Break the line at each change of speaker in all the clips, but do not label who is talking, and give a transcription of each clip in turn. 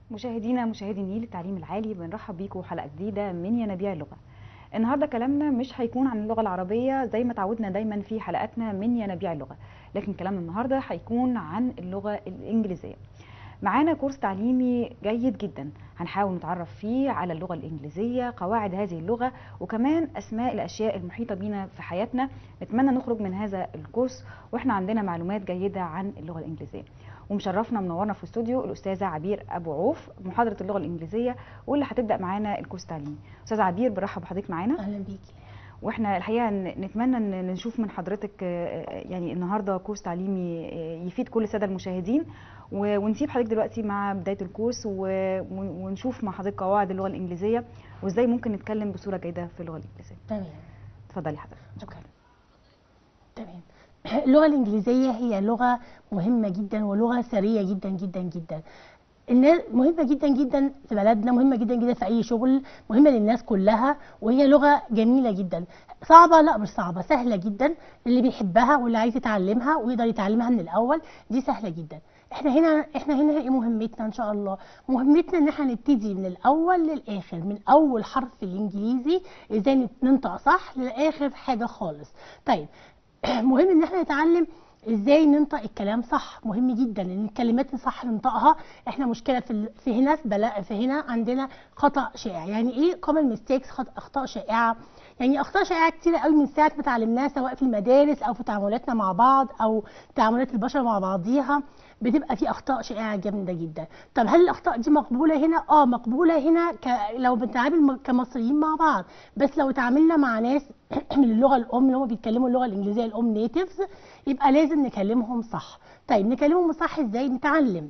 مشاهدينا مشاهدي النيل التعليم العالي بنرحب بيكم حلقه جديده من ينابيع اللغه النهارده كلامنا مش هيكون عن اللغه العربيه زي ما تعودنا دايما في حلقاتنا من ينابيع اللغه لكن كلامنا النهارده هيكون عن اللغه الانجليزيه معانا كورس تعليمي جيد جدا هنحاول نتعرف فيه على اللغة الإنجليزية قواعد هذه اللغة وكمان أسماء الأشياء المحيطة بينا في حياتنا نتمنى نخرج من هذا الكورس وإحنا عندنا معلومات جيدة عن اللغة الإنجليزية ومشرفنا منورنا في الاستوديو الأستاذة عبير أبو عوف محاضرة اللغة الإنجليزية واللي هتبدأ معانا الكورس التعليمي أستاذة عبير برحب بحضرتك معانا
اهلا بيكي
واحنا الحقيقه ن- نتمنى ان نشوف من حضرتك آه، يعني النهارده كورس تعليمي آه، يفيد كل الساده المشاهدين و- ونسيب حضرتك دلوقتي مع بدايه الكورس و- ون- ونشوف مع حضرتك قواعد اللغه الانجليزيه وازاي ممكن نتكلم بصوره جيده في اللغه الانجليزيه
تمام
اتفضلي حضرتك
شكرا تمام اللغه الانجليزيه هي لغه مهمه جدا ولغه ثريه جدا جدا جدا الناس مهمه جدا جدا في بلدنا مهمه جدا جدا في اي شغل مهمه للناس كلها وهي لغه جميله جدا صعبه لا مش صعبه سهله جدا اللي بيحبها واللي عايز يتعلمها ويقدر يتعلمها من الاول دي سهله جدا احنا هنا احنا هنا ايه مهمتنا ان شاء الله مهمتنا ان احنا نبتدي من الاول للاخر من اول حرف في الانجليزي ازاي ننطق صح للاخر حاجه خالص طيب مهم ان احنا نتعلم ازاي ننطق الكلام صح مهم جدا ان الكلمات الصح ننطقها احنا مشكله في ال- في هنا في, بلا في هنا عندنا خطا شائع يعني ايه common mistakes خط اخطاء شائعه يعني اخطاء شائعه كتيره قوي من ساعه ما اتعلمناها سواء في المدارس او في تعاملاتنا مع بعض او تعاملات البشر مع بعضيها بتبقى في اخطاء شائعه جامده جدا طب هل الاخطاء دي مقبوله هنا اه مقبوله هنا ك... لو بنتعامل م- كمصريين مع بعض بس لو تعاملنا مع ناس من اللغه الام اللي هم بيتكلموا اللغه الانجليزيه الام نيتيفز يبقى لازم نكلمهم صح طيب نكلمهم صح ازاي نتعلم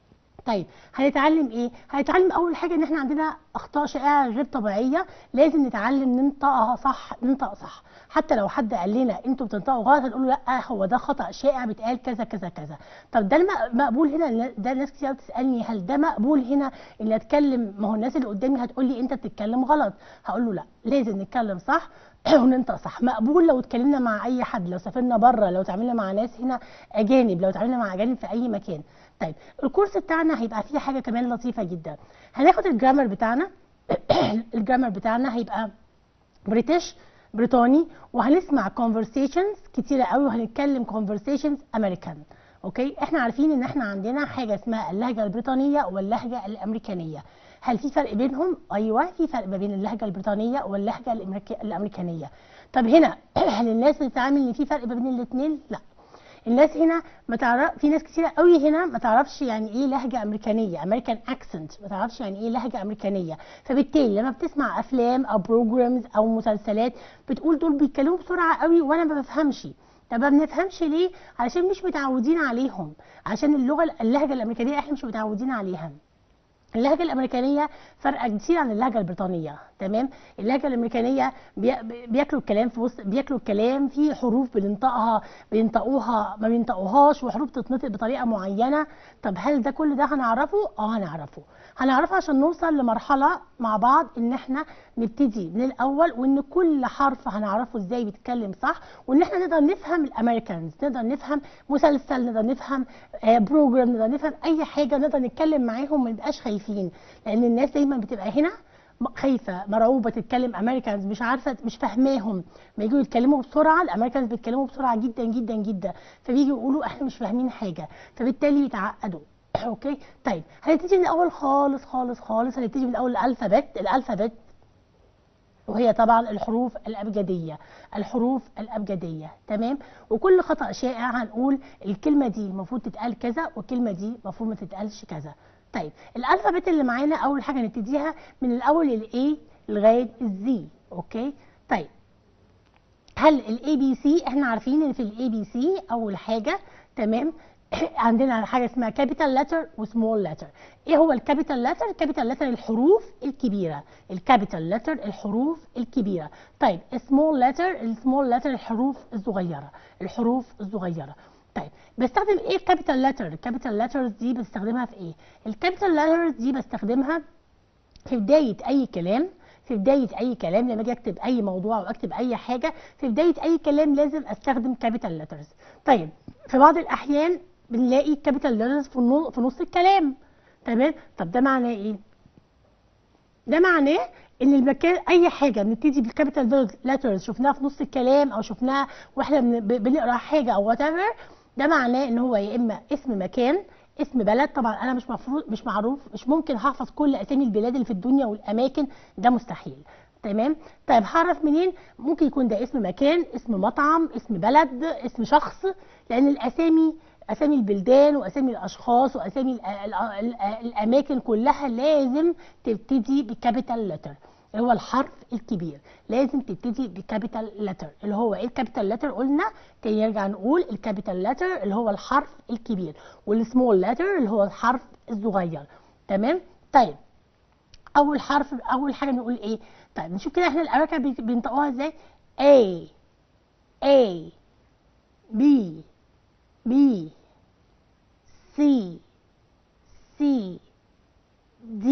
طيب هنتعلم ايه هنتعلم اول حاجه ان احنا عندنا اخطاء شائعه غير طبيعيه لازم نتعلم ننطقها صح ننطق صح حتى لو حد قال لنا انتوا بتنطقوا غلط هنقول له لا هو ده خطا شائع بيتقال كذا كذا كذا طب ده الم- مقبول هنا ده ناس كتير بتسالني هل ده مقبول هنا ان اتكلم ما هو الناس اللي قدامي هتقول لي انت بتتكلم غلط هقول له لا لازم نتكلم صح وننطق صح مقبول لو اتكلمنا مع اي حد لو سافرنا بره لو اتعاملنا مع ناس هنا اجانب لو اتعاملنا مع اجانب في اي مكان طيب الكورس بتاعنا هيبقى فيه حاجه كمان لطيفه جدا هناخد الجرامر بتاعنا الجرامر بتاعنا هيبقى بريتش بريطاني وهنسمع conversations كتيره قوي وهنتكلم conversations امريكان اوكي احنا عارفين ان احنا عندنا حاجه اسمها اللهجه البريطانيه واللهجه الامريكانيه هل في فرق بينهم ايوه في فرق ما بين اللهجه البريطانيه واللهجه الأمريكا- الامريكانيه طب هنا هل الناس بتتعامل ان في فرق ما بين الاثنين لا الناس هنا ما تعرف في ناس كتيره قوي هنا ما تعرفش يعني ايه لهجه امريكانيه امريكان اكسنت ما تعرفش يعني ايه لهجه امريكانيه فبالتالي لما بتسمع افلام او بروجرامز او مسلسلات بتقول دول بيتكلموا بسرعه قوي وانا ما بفهمش طب ما بنفهمش ليه علشان مش متعودين عليهم عشان اللغه اللهجه الامريكانيه احنا مش متعودين عليها اللهجه الامريكانيه فرق كتير عن اللهجه البريطانيه تمام اللهجه الامريكانيه بي- بياكلوا الكلام في وسط بياكلوا الكلام في حروف بننطقها بينطقوها ما بينطقوهاش وحروف تتنطق بطريقه معينه طب هل ده كل ده هنعرفه اه هنعرفه هنعرفه عشان نوصل لمرحله مع بعض ان احنا نبتدي من الاول وان كل حرف هنعرفه ازاي بيتكلم صح وان احنا نقدر نفهم الامريكانز نقدر نفهم مسلسل نقدر نفهم آه، بروجرام نقدر نفهم اي حاجه نقدر نتكلم معاهم ما نبقاش خايفين لان الناس دايما بتبقى هنا م- خايفه مرعوبه تتكلم امريكانز مش عارفه مش فاهماهم ما يجوا يتكلموا بسرعه الامريكانز بيتكلموا بسرعه جدا جدا جدا فبيجوا يقولوا احنا مش فاهمين حاجه فبالتالي يتعقدوا اوكي طيب هنبتدي من الاول خالص خالص خالص هنبتدي من اول الالفابت الالفابت وهي طبعا الحروف الابجديه الحروف الابجديه تمام وكل خطا شائع هنقول الكلمه دي المفروض تتقال كذا والكلمه دي المفروض ما تتقالش كذا طيب الالفابت اللي معانا اول حاجه نبتديها من الاول الاي لغايه الزي اوكي طيب هل الاي بي سي احنا عارفين ان في الاي بي سي اول حاجه تمام عندنا حاجه اسمها كابيتال لتر وسمول لتر ايه هو الكابيتال لتر الكابيتال لتر الحروف الكبيره الكابيتال لتر الحروف الكبيره طيب السمول لتر السمول لتر الحروف الصغيره الحروف الصغيره طيب بستخدم ايه الكابيتال لتر الكابيتال لترز دي بستخدمها في ايه الكابيتال لترز دي بستخدمها في بدايه اي كلام في بدايه اي كلام لما اجي اكتب اي موضوع او اكتب اي حاجه في بدايه اي كلام لازم استخدم كابيتال لترز طيب في بعض الاحيان بنلاقي كابيتال لترز في النو- في نص الكلام تمام طب ده معناه ايه ده معناه ان المكان اي حاجه بنبتدي بالكابيتال ليترز شفناها في نص الكلام او شفناها واحنا بن- ب- بنقرا حاجه او وات ده معناه ان هو يا اما اسم مكان اسم بلد طبعا انا مش مفروض مش معروف مش ممكن هحفظ كل اسامي البلاد اللي في الدنيا والاماكن ده مستحيل تمام طيب هعرف منين ممكن يكون ده اسم مكان اسم مطعم اسم بلد اسم شخص لان الاسامي اسامي البلدان واسامي الاشخاص واسامي ال- ال- ال- الاماكن كلها لازم تبتدي بكابيتال لتر اللي هو الحرف الكبير لازم تبتدي بكابيتال لتر اللي هو ايه الكابيتال لتر قلنا تاني نرجع نقول الكابيتال لتر اللي هو الحرف الكبير والسمول لتر اللي هو الحرف الصغير تمام طيب اول حرف اول حاجه نقول ايه طيب نشوف كده احنا الامريكا بي- بينطقوها ازاي A A B B C C D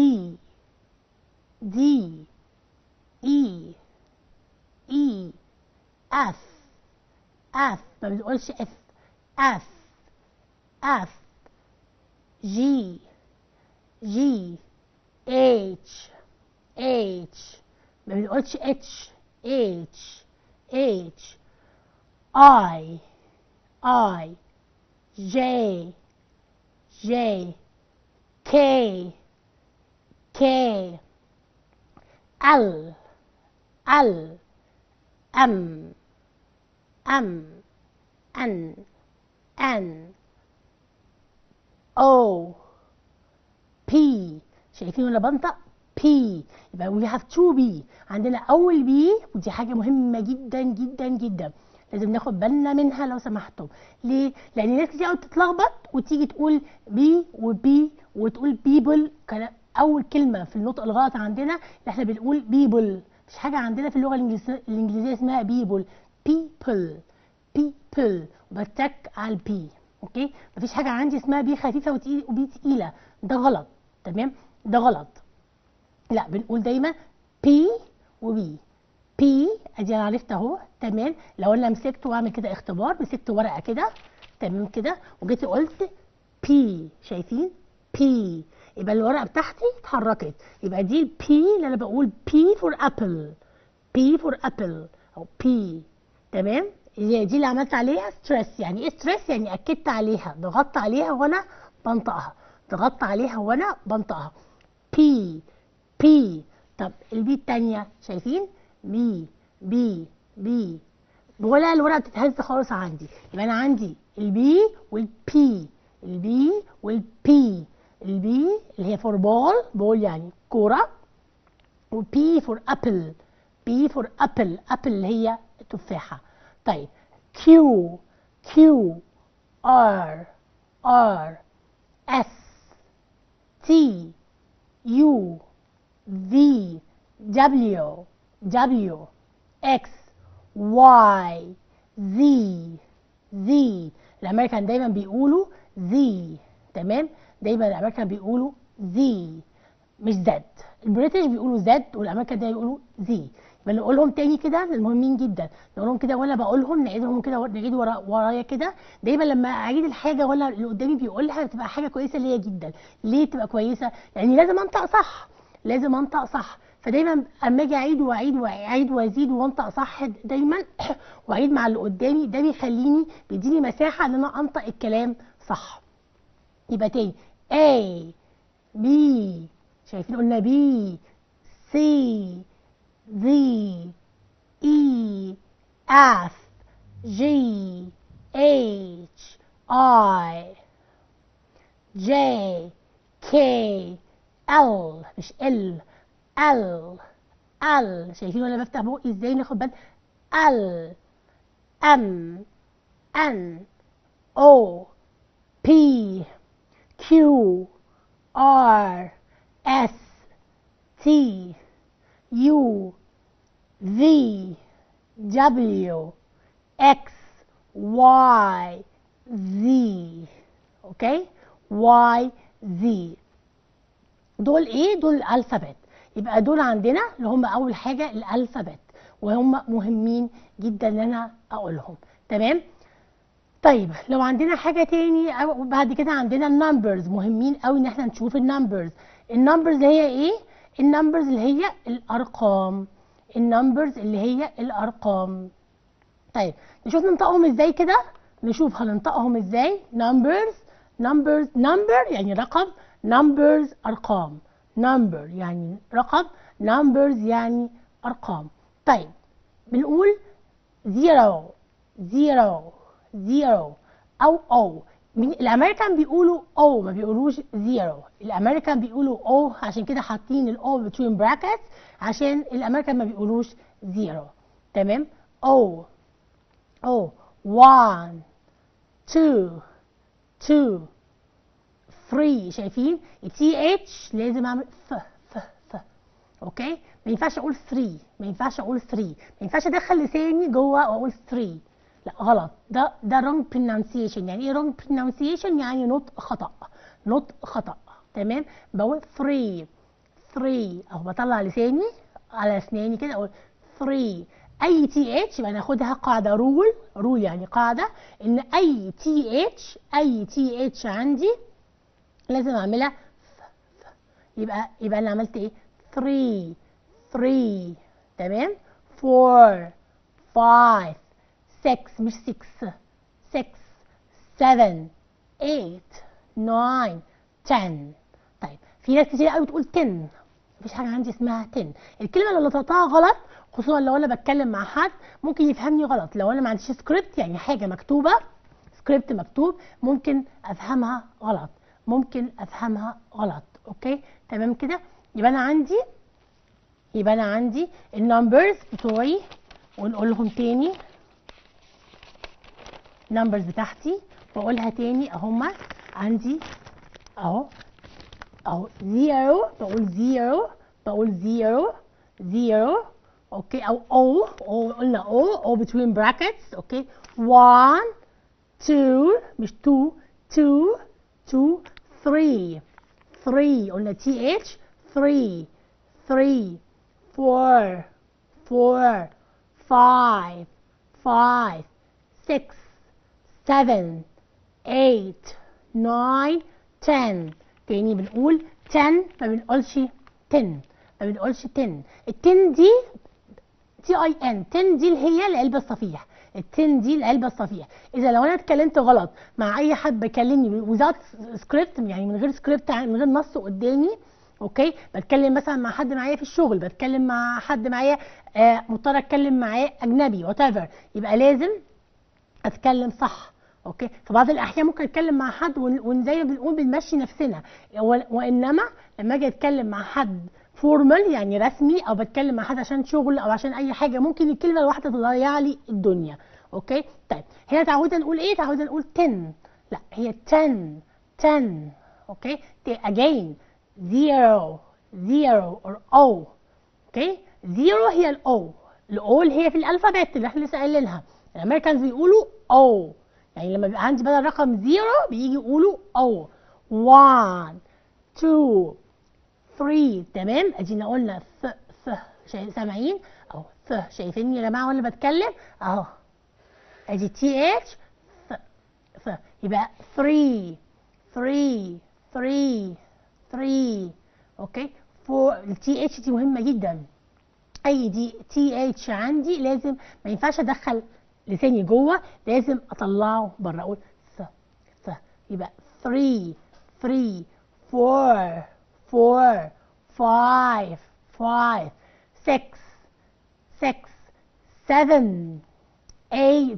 D E E F F ما بنقولش F F F G G H H ما بنقولش H H H I I J J K K L L M M N N O P شايفين ولا بنطق P يبقى we have two B عندنا أول B ودي حاجة مهمة جدا جدا جدا لازم ناخد بالنا منها لو سمحتم ليه؟ لأن ناس كتير قوي بتتلخبط وتيجي تقول بي وبي وتقول بيبل أول كلمة في النطق الغلط عندنا اللي احنا بنقول بيبل مش حاجة عندنا في اللغة الإنجليزية الإنجليزية اسمها بيبل people people بتك على البي اوكي مفيش حاجه عندي اسمها بي خفيفه وتقيل وبي تقيله ده غلط تمام ده غلط لا بنقول دايما بي وبي بي ادي انا عرفت اهو تمام لو انا مسكت واعمل كده اختبار مسكت ورقه كده تمام كده وجيت قلت بي شايفين بي يبقى الورقه بتاعتي اتحركت يبقى دي البي اللي انا بقول بي فور ابل بي فور ابل او بي تمام هي دي اللي عملت عليها ستريس يعني ايه ستريس يعني اكدت عليها ضغطت عليها وانا بنطقها ضغطت عليها وانا بنطقها بي بي طب البي التانية شايفين بي بي بي ولا الورقه بتتهز خالص عندي يبقى انا عندي البي والبي البي والبي البي اللي هي فور بول بول يعني كوره وبي فور ابل بي فور ابل ابل اللي هي التفاحه طيب كيو كيو ار ار اس تي يو في دبليو دبليو اكس واي زي زي الامريكان دايما بيقولوا زي تمام دايما الامريكان بيقولوا زي مش زد البريتش بيقولوا زد والامريكان دايما بيقولوا زي يبقى نقولهم تاني كده المهمين جدا نقولهم كده وانا بقولهم نعيدهم كده نعيد ورا ورايا كده دايما لما اعيد الحاجه ولا اللي قدامي بيقولها بتبقى حاجه كويسه ليا جدا ليه تبقى كويسه لاني لازم انطق صح لازم انطق صح فدايما اما اجي اعيد واعيد واعيد وازيد وانطق صح دايما واعيد مع اللي قدامي ده بيخليني بيديني مساحه ان انا انطق الكلام صح يبقى تاني A B شايفين قلنا B C Z E F G H I J K L مش L L L شايفين وانا بفتح بقي ازاي ناخد بالنا L M N O P Q R S T U V W X Y Z اوكي Y Z دول ايه دول الالفابت يبقى دول عندنا اللي هم اول حاجه الالفابت وهم مهمين جدا ان انا اقولهم تمام طيب لو عندنا حاجة تاني أو بعد كده عندنا النمبرز مهمين قوي ان احنا نشوف النمبرز النمبرز اللي هي ايه النمبرز اللي هي الارقام النمبرز اللي هي الارقام طيب نشوف ننطقهم ازاي كده نشوف هننطقهم ازاي numbers numbers number يعني رقم numbers ارقام number يعني رقم numbers يعني ارقام طيب بنقول zero zero zero او او من الامريكان بيقولوا او ما بيقولوش زيرو الامريكان بيقولوا او عشان كده حاطين الاو between brackets عشان الامريكان ما بيقولوش زيرو تمام او او 1 2 2 3 شايفين التي اتش لازم اعمل ف ف ف اوكي ما ينفعش اقول 3 ما ينفعش اقول 3 ما ينفعش ادخل لساني جوه واقول 3 لا غلط ده ده wrong pronunciation يعني ايه wrong pronunciation يعني نطق خطا نطق خطا تمام بقول 3 3 اهو بطلع لساني على اسناني كده اقول 3 اي تي اتش يبقى ناخدها قاعده رول رول يعني قاعده ان اي تي اتش اي تي اتش عندي لازم اعملها ف ف يبقى يبقى انا عملت ايه 3 3 تمام 4 5 6 مش 6 6 7 8 9 10 طيب في ناس كتير قوي بتقول 10 مفيش حاجه عندي اسمها 10 الكلمه اللي نطقتها غلط خصوصا لو انا بتكلم مع حد ممكن يفهمني غلط لو انا ما عنديش سكريبت يعني حاجه مكتوبه سكريبت مكتوب ممكن افهمها غلط ممكن افهمها غلط اوكي تمام كده يبقى انا عندي يبقى انا عندي النمبرز بتوعي ونقول لهم تاني النمبرز بتاعتي واقولها تاني اهما عندي اهو اهو زيرو بقول زيرو بقول زيرو زيرو اوكي او او او قلنا او او between brackets اوكي 1 2 مش 2 2 2 3 3 قلنا تي اتش 3 3 4 4 5 5 6 7 8 9 10 تاني بنقول 10 ما بنقولش 10 ما بنقولش 10 ال 10 دي تي اي ان 10 دي اللي هي العلبه الصفيح ال 10 دي العلبه الصفيح اذا لو انا اتكلمت غلط مع اي حد بيكلمني وذات سكريبت يعني من غير سكريبت من غير نص قدامي اوكي بتكلم مثلا مع حد معايا في الشغل بتكلم مع حد معايا آه مضطر اتكلم معاه اجنبي وات يبقى لازم اتكلم صح اوكي في بعض الاحيان ممكن اتكلم مع حد وزي ما بنقول بنمشي نفسنا وانما لما اجي اتكلم مع حد فورمال يعني رسمي او بتكلم مع حد عشان شغل او عشان اي حاجه ممكن الكلمه الواحده تضيع لي الدنيا اوكي طيب هنا تعودنا نقول ايه تعودنا نقول 10 لا هي 10 10 اوكي again zero zero or o اوكي zero هي الاو الاو اللي هي في الالفابت اللي احنا لسه قايلينها الامريكانز بيقولوا او يعني لما بيبقى عندي بدل رقم زيرو بيجي يقولوا او 1 2 3 تمام ادينا قلنا ف ف سامعين اهو ف شايفيني يا جماعه وانا بتكلم اهو ادي تي اتش ف ف يبقى 3 3 3 3 اوكي 4 التي اتش دي مهمه جدا اي دي تي اتش عندي لازم ما ينفعش ادخل لساني جوه لازم اطلعه بره اقول ث ث يبقى 3 3 4 4 5 5 6 6 7 8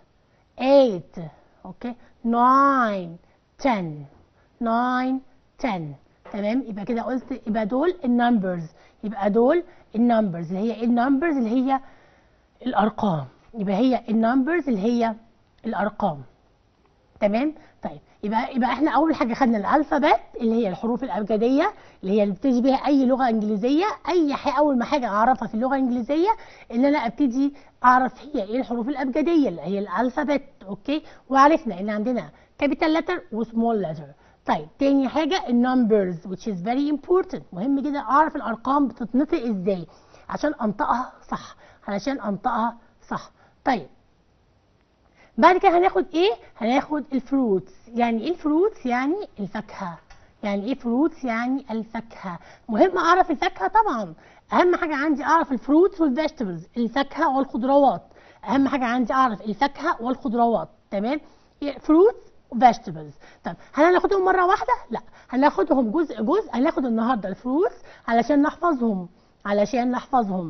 8 اوكي 9 10 9 10 تمام يبقى كده قلت يبقى دول النمبرز يبقى دول النمبرز اللي هي ايه النمبرز اللي هي الارقام يبقى هي النمبرز اللي هي الارقام تمام طيب يبقى يبقى احنا اول حاجه خدنا الالفابت اللي هي الحروف الابجديه اللي هي اللي بتيجي بيها اي لغه انجليزيه اي حاجة اول ما حاجه اعرفها في اللغه الانجليزيه ان انا ابتدي اعرف هي ايه الحروف الابجديه اللي هي الالفابت اوكي وعرفنا ان عندنا كابيتال لتر وسمول لتر طيب تاني حاجه النمبرز which is very important مهم جدا اعرف الارقام بتتنطق ازاي عشان انطقها صح علشان انطقها صح طيب بعد كده هناخد ايه هناخد الفروتس يعني ايه الفروتس يعني الفاكهه يعني ايه فروتس يعني الفاكهه مهم اعرف الفاكهه طبعا اهم حاجه عندي اعرف الفروتس والفيجيتابلز الفاكهه والخضروات اهم حاجه عندي اعرف الفاكهه والخضروات تمام فروتس وفيجيتابلز طب هل هناخدهم مره واحده لا هناخدهم جزء جزء هناخد النهارده الفروتس علشان نحفظهم علشان نحفظهم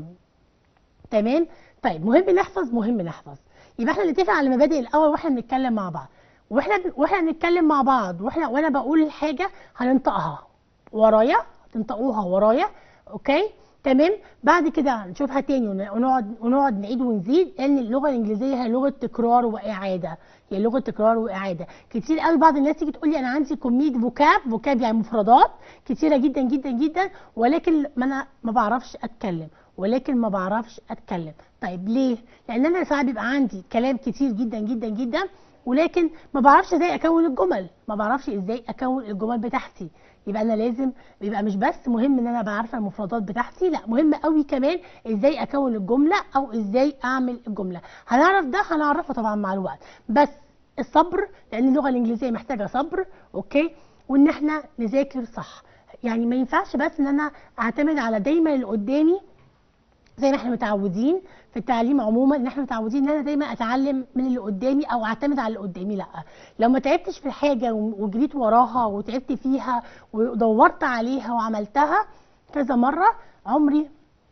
تمام طيب مهم نحفظ مهم نحفظ يبقى احنا نتفق على المبادئ الاول واحنا بنتكلم مع بعض واحنا واحنا بنتكلم مع بعض واحنا وانا بقول الحاجه هننطقها ورايا تنطقوها ورايا اوكي تمام بعد كده هنشوفها تاني ون- ونقعد ونقعد نعيد ونزيد لان اللغه الانجليزيه هي لغه تكرار واعاده هي لغه تكرار واعاده كتير قوي بعض الناس تيجي تقول لي انا عندي كميه فوكاب فوكاب يعني مفردات كتيره جدا جدا جدا ولكن ما انا ما بعرفش اتكلم ولكن ما بعرفش اتكلم طيب ليه لان انا ساعات بيبقى عندي كلام كتير جدا جدا جدا ولكن ما بعرفش ازاي اكون الجمل ما بعرفش ازاي اكون الجمل بتاعتي يبقى انا لازم يبقى مش بس مهم ان انا بعرف المفردات بتاعتي لا مهم قوي كمان ازاي اكون الجمله او ازاي اعمل الجمله هنعرف ده هنعرفه طبعا مع الوقت بس الصبر لان اللغه الانجليزيه محتاجه صبر اوكي وان احنا نذاكر صح يعني ما ينفعش بس ان انا اعتمد على دايما اللي قدامي زي ما احنا متعودين في التعليم عموما ان احنا متعودين ان انا دايما اتعلم من اللي قدامي او اعتمد على اللي قدامي لا لو ما تعبتش في الحاجه وجريت وراها وتعبت فيها ودورت عليها وعملتها كذا مره عمري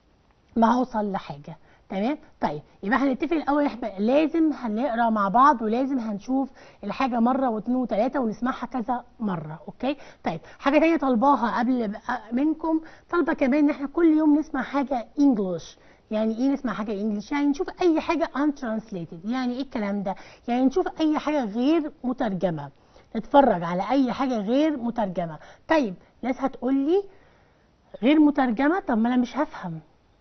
ما هوصل لحاجه تمام طيب يبقى هنتفق الاول احنا لازم هنقرا مع بعض ولازم هنشوف الحاجه مره واثنين وثلاثه ونسمعها كذا مره اوكي طيب حاجه تانية طالباها قبل منكم طالبه كمان ان احنا كل يوم نسمع حاجه انجلش يعني ايه نسمع حاجه انجلش يعني نشوف اي حاجه untranslated يعني ايه الكلام ده يعني نشوف اي حاجه غير مترجمه نتفرج على اي حاجه غير مترجمه طيب ناس هتقول لي غير مترجمه طب ما انا مش هفهم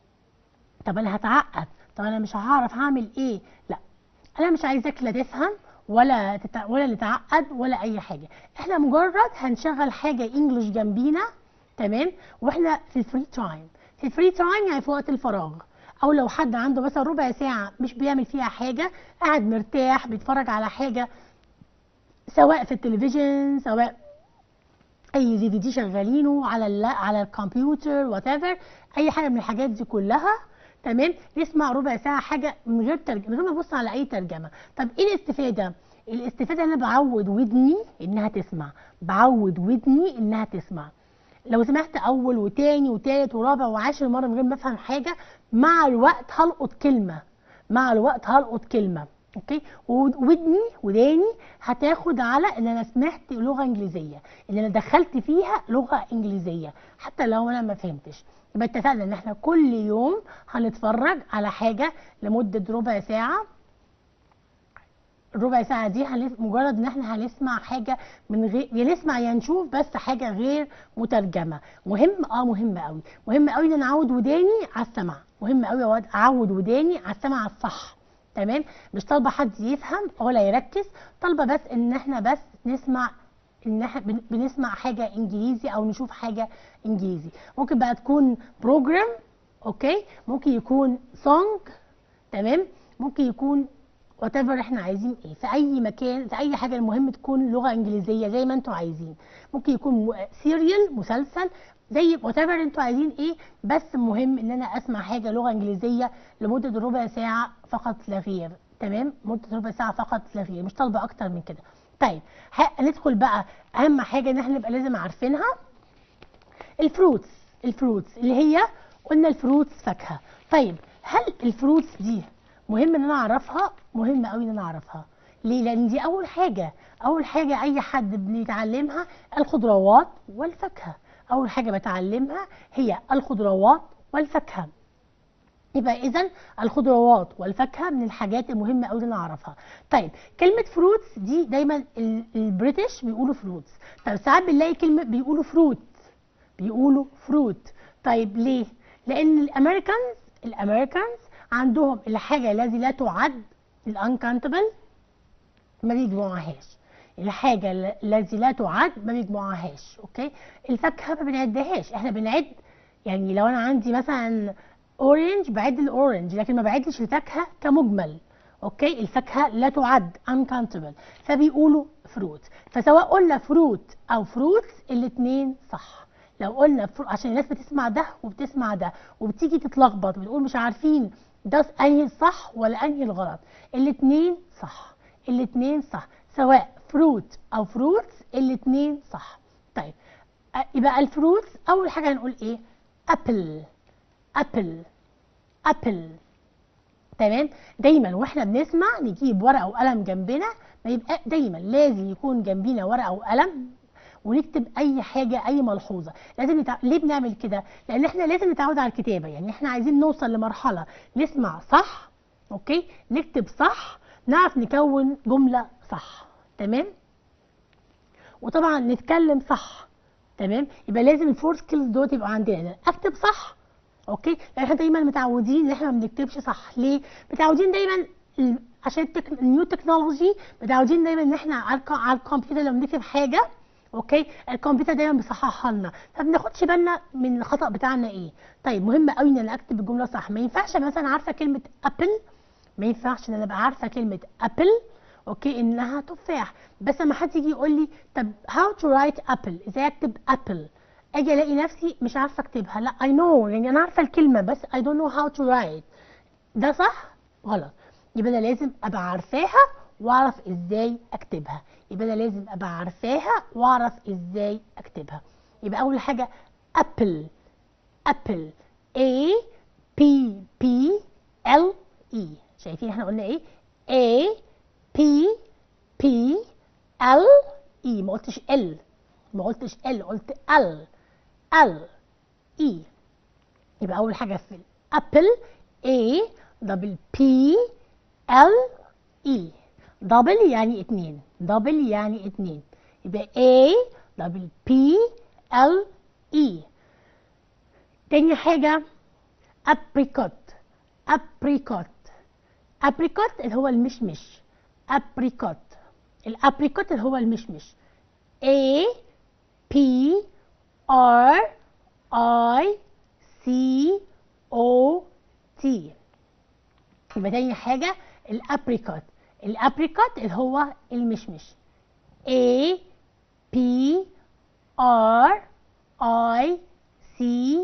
طب انا هتعقد طب انا مش هعرف هعمل ايه لا انا مش عايزاك لا تفهم ولا تتع... ولا تتعقد ولا اي حاجه احنا مجرد هنشغل حاجه انجلش جنبينا تمام واحنا في الفري تايم في الفري تايم يعني في وقت الفراغ او لو حد عنده مثلا ربع ساعه مش بيعمل فيها حاجه قاعد مرتاح بيتفرج على حاجه سواء في التلفزيون سواء اي دي في دي شغالينه على ال على الكمبيوتر وات اي حاجه من الحاجات دي كلها تمام نسمع ربع ساعه حاجه من غير ترجمه من غير ما ابص على اي ترجمه طب ايه الاستفاده الاستفاده انا بعود ودني انها تسمع بعود ودني انها تسمع لو سمعت اول وتاني وتالت ورابع وعاشر مره من غير ما افهم حاجه مع الوقت هلقط كلمه مع الوقت هلقط كلمه اوكي ودني وداني هتاخد على ان انا سمعت لغه انجليزيه ان انا دخلت فيها لغه انجليزيه حتى لو انا ما فهمتش يبقى اتفقنا ان احنا كل يوم هنتفرج على حاجه لمده ربع ساعه الربع ساعه دي هنس... مجرد ان احنا هنسمع حاجه من غير يا نسمع يا نشوف بس حاجه غير مترجمه مهم اه مهم قوي مهم قوي ان انا اعود وداني على السمع مهم قوي اعود وداني على السمع الصح تمام مش طالبه حد يفهم ولا يركز طالبه بس ان احنا بس نسمع ان احنا بنسمع حاجه انجليزي او نشوف حاجه انجليزي ممكن بقى تكون بروجرام اوكي ممكن يكون سونج تمام ممكن يكون وات احنا عايزين ايه في اي مكان في اي حاجه المهم تكون لغه انجليزيه زي ما انتوا عايزين ممكن يكون سيريال مسلسل زي وات ايفر انتوا عايزين ايه بس المهم ان انا اسمع حاجه لغه انجليزيه لمده ربع ساعه فقط لا غير تمام مده ربع ساعه فقط لا غير مش طالبه اكتر من كده طيب هندخل بقى اهم حاجه ان احنا نبقى لازم عارفينها الفروتس الفروتس اللي هي قلنا الفروتس فاكهه طيب هل الفروتس دي مهم ان انا اعرفها مهم قوي ان انا اعرفها ليه لان دي اول حاجه اول حاجه اي حد بيتعلمها الخضروات والفاكهه اول حاجه بتعلمها هي الخضروات والفاكهه يبقى اذا الخضروات والفاكهه من الحاجات المهمه قوي ان اعرفها طيب كلمه فروتس دي دايما البريتش بيقولوا فروتس طب ساعات بنلاقي كلمه بيقولوا فروت بيقولوا فروت طيب ليه لان الامريكانز الامريكانز عندهم الحاجه التي لا تعد الانكانتبل ما بيجمعوهاش الحاجه التي لا تعد ما بيجمعوهاش اوكي الفاكهه ما بنعدهاش احنا بنعد يعني لو انا عندي مثلا اورنج بعد الاورنج لكن ما بعدش الفاكهه كمجمل اوكي الفاكهه لا تعد uncountable فبيقولوا فروت فسواء قلنا فروت او فروتس الاثنين صح لو قلنا فرو... عشان الناس بتسمع ده وبتسمع ده وبتيجي تتلخبط وبتقول مش عارفين ده انهي الصح ولا انهي الغلط الاثنين صح الاثنين صح سواء فروت او فروتس الاثنين صح طيب أ- يبقى الفروتس اول حاجه هنقول ايه ابل ابل ابل تمام دايما واحنا بنسمع نجيب ورقه وقلم جنبنا ما يبقى دايما لازم يكون جنبينا ورقه وقلم ونكتب اي حاجه اي ملحوظه لازم نتع... ليه بنعمل كده لان احنا لازم نتعود على الكتابه يعني احنا عايزين نوصل لمرحله نسمع صح اوكي نكتب صح نعرف نكون جمله صح تمام وطبعا نتكلم صح تمام يبقى لازم الفور سكيلز دول يبقوا عندنا إن اكتب صح اوكي لان احنا دايما متعودين ان احنا ما بنكتبش صح ليه متعودين دايما ال- عشان التك... النيو تكنولوجي متعودين دايما ان احنا على, الك... على الكمبيوتر لما بنكتب حاجه اوكي الكمبيوتر دايما بيصححها لنا فما بناخدش بالنا من الخطا بتاعنا ايه طيب مهم قوي ان انا اكتب الجمله صح ما ينفعش مثلا عارفه كلمه ابل ما ينفعش ان انا ابقى عارفه كلمه ابل اوكي انها تفاح بس لما حد يجي يقول لي طب how to write apple ازاي اكتب ابل اجي الاقي نفسي مش عارفه اكتبها لا I know يعني انا عارفه الكلمه بس I don't know how to write ده صح غلط يبقى انا لازم ابقى عارفاها واعرف ازاي اكتبها يبقى انا لازم ابقى عارفاها واعرف ازاي اكتبها يبقى اول حاجه ابل ابل A P P L E شايفين احنا قلنا ايه A P P L E ما قلتش L ما قلتش L قلت L L E يبقى أول حاجة في الأبل A دبل P L E دبل يعني اتنين دبل يعني اتنين يبقى A دبل P L E تاني حاجة apricot apricot apricot اللي هو المشمش apricot الابريكوت اللي هو المشمش A P R I C O T يبقى تاني حاجة الابريكوت الابريكوت اللي هو المشمش A P R I C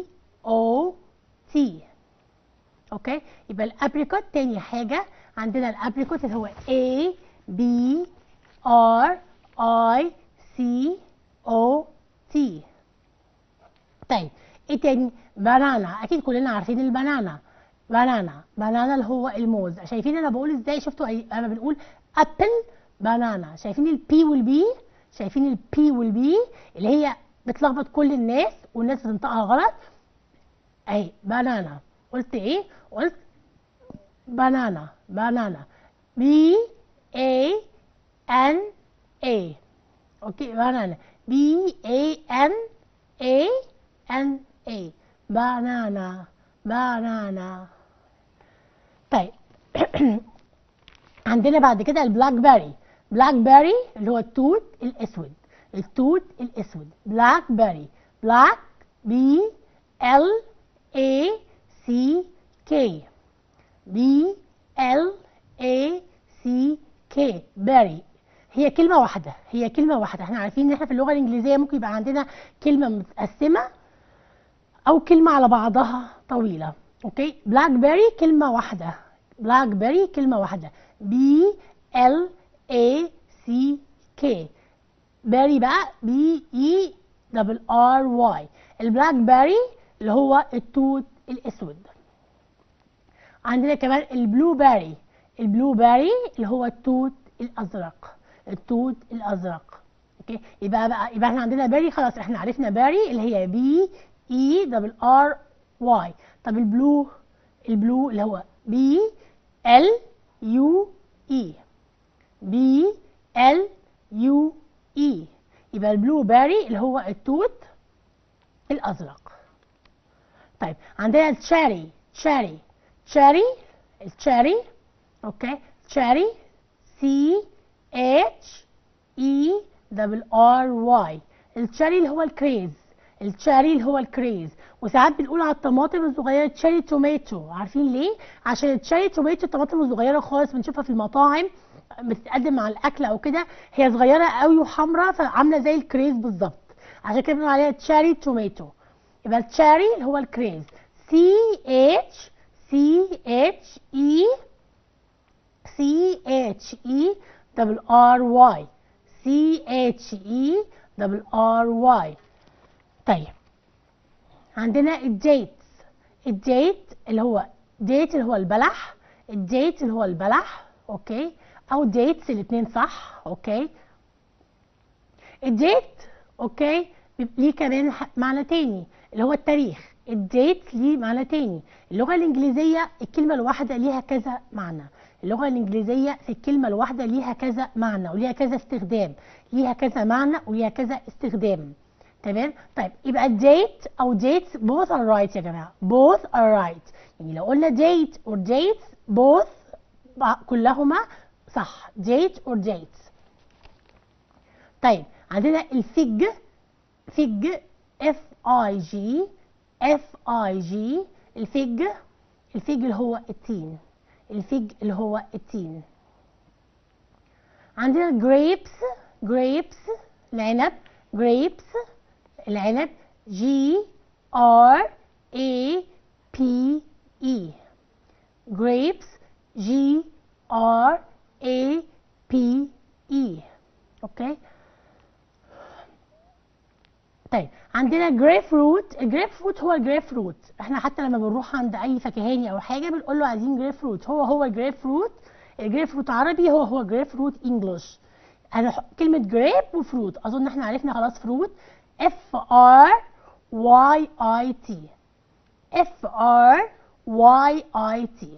O T اوكي يبقى الابريكوت تاني حاجة عندنا الابريكوت اللي هو A B R I C O T طيب ايه تاني بنانا اكيد كلنا عارفين البنانا بنانا بنانا اللي هو الموز شايفين انا بقول ازاي شفتوا أي... انا بنقول ابل بنانا شايفين البي والبي شايفين البي والبي اللي هي بتلخبط كل الناس والناس بتنطقها غلط اهي بنانا قلت ايه قلت بنانا بنانا بي اي ان اي اوكي بنانا بي اي ان اي ان اي بنانا بنانا طيب عندنا بعد كده البلاك بيري بلاك بيري اللي هو التوت الاسود التوت الاسود بلاك بيري بلاك بي ال اي سي كي بي ال اي سي كي بيري هي كلمة واحدة هي كلمة واحدة احنا عارفين ان احنا في اللغة الانجليزية ممكن يبقى عندنا كلمة متقسمة او كلمة على بعضها طويلة اوكي بلاك بيري كلمة واحدة بلاك بيري كلمة واحدة بي ال اي سي كي بيري بقى بي اي دبل ار واي البلاك بيري اللي هو التوت الاسود عندنا كمان البلو بيري البلو بيري اللي هو التوت الازرق التوت الازرق اوكي يبقى بقى يبقى احنا عندنا بيري خلاص احنا عرفنا بيري اللي هي بي اي دبل ار واي طب البلو البلو اللي هو بي ال يو اي بي ال يو اي يبقى البلو بيري اللي هو التوت الازرق طيب عندنا التشاري تشاري تشاري التشاري اوكي تشاري سي اتش اي دبل ار واي التشاري اللي هو الكريز التشاري اللي هو الكريز وساعات بنقول على الطماطم الصغيره تشاري توماتو عارفين ليه عشان التشاري توماتو الطماطم الصغيره خالص بنشوفها في المطاعم بتتقدم مع الاكل او كده هي صغيره قوي وحمراء فعامله زي الكريز بالظبط عشان كده بنقول عليها تشاري توماتو يبقى التشاري اللي هو الكريز سي اتش سي اتش اي سي اتش اي دبل ار واي سي اتش اي دبل ار واي طيب عندنا الديتس الديت اللي هو ديت اللي هو البلح الديت اللي هو البلح اوكي او ديتس الاثنين صح اوكي الديت اوكي ليه كمان معنى تاني اللي هو التاريخ الديت ليه معنى تاني اللغه الانجليزيه الكلمه الواحده ليها كذا معنى اللغه الانجليزيه في الكلمه الواحده ليها كذا معنى وليها كذا استخدام ليها كذا معنى وليها كذا استخدام تمام طيب يبقى date او dates both are right يا جماعه both are right يعني لو قلنا date or dates both كلهما صح date or dates طيب عندنا الفج فج اف اي جي اف اي جي الفج الفج اللي هو التين الفج اللي هو التين عندنا grapes grapes العنب grapes العنب G R A P E grapes G R A P E اوكي طيب عندنا جريب فروت الجريب فروت هو الجريب فروت احنا حتى لما بنروح عند اي فكهاني او حاجه بنقول له عايزين جريب فروت هو هو الجريب فروت الجريب فروت عربي هو هو جريب فروت انجلش انا كلمه جريب وفروت اظن احنا عرفنا خلاص فروت اف ار واي اي تي اف ار واي اي تي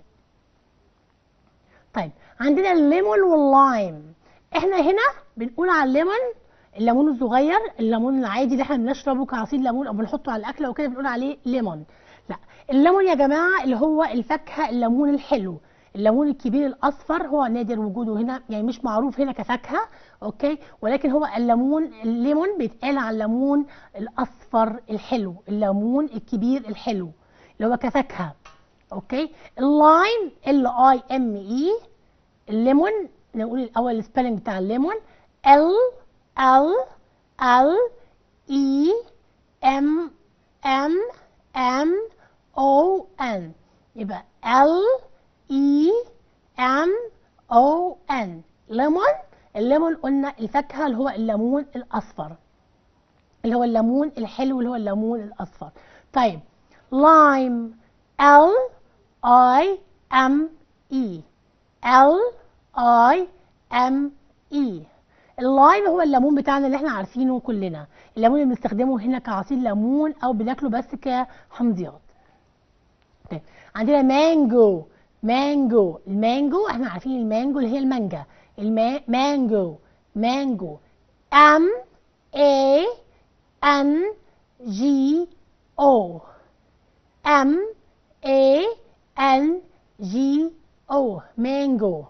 طيب عندنا الليمون واللايم احنا هنا بنقول على الليمون الليمون الصغير الليمون العادي اللي احنا بنشربه كعصير ليمون او بنحطه على الاكل وكده بنقول عليه ليمون لا الليمون يا جماعه اللي هو الفاكهه الليمون الحلو الليمون الكبير الاصفر هو نادر وجوده هنا يعني مش معروف هنا كفاكهه اوكي ولكن هو الليمون الليمون بيتقال على الليمون الاصفر الحلو الليمون الكبير الحلو اللي هو كفاكهه اوكي اللايم ال اي ام اي الليمون نقول الاول السبيلنج بتاع الليمون ال ال ال اي ام ام ام او ان يبقى ال اي ام او ان ليمون الليمون قلنا الفاكهه اللي هو الليمون الاصفر اللي هو الليمون الحلو اللي هو الليمون الاصفر طيب لايم ال اي ام اي ال اي ام اي اللايم هو الليمون بتاعنا اللي احنا عارفينه كلنا الليمون اللي بنستخدمه هنا كعصير ليمون او بناكله بس كحمضيات طيب عندنا مانجو مانجو المانجو احنا عارفين المانجو اللي هي المانجا الما... مانجو مانجو ام اي ان جي او ام اي ان جي او مانجو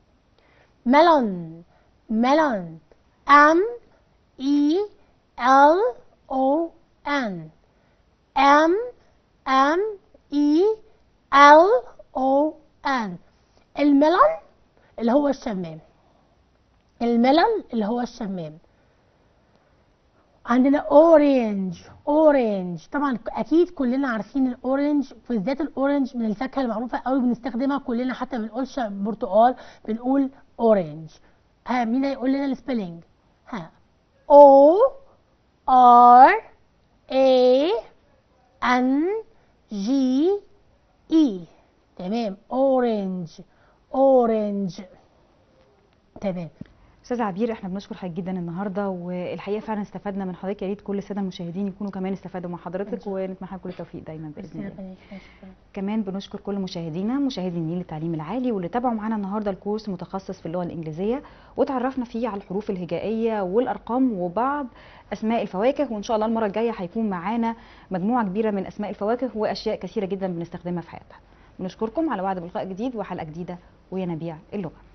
ميلون ميلون ام اي ال او ان ام ام اي ال او ان الميلون اللي هو الشمام الميلون اللي هو الشمام عندنا اورنج اورنج طبعا اكيد كلنا عارفين الاورنج بالذات الاورنج من الفاكهه المعروفه قوي بنستخدمها كلنا حتى ما بنقولش برتقال بنقول اورنج ها مين هيقول لنا السبيلنج ها او ار اي ان جي اي تمام اورنج اورنج تمام
استاذ عبير احنا بنشكر حضرتك جدا النهارده والحقيقه فعلا استفدنا من حضرتك يا ريت كل الساده المشاهدين يكونوا كمان استفادوا مع حضرتك ونتمنى لك كل التوفيق دايما باذن الله كمان بنشكر كل مشاهدينا مشاهدي النيل للتعليم العالي واللي تابعوا معانا النهارده الكورس متخصص في اللغه الانجليزيه وتعرفنا فيه على الحروف الهجائيه والارقام وبعض اسماء الفواكه وان شاء الله المره الجايه هيكون معانا مجموعه كبيره من اسماء الفواكه واشياء كثيره جدا بنستخدمها في حياتنا بنشكركم على وعد بلقاء جديد وحلقه جديده وينابيع اللغه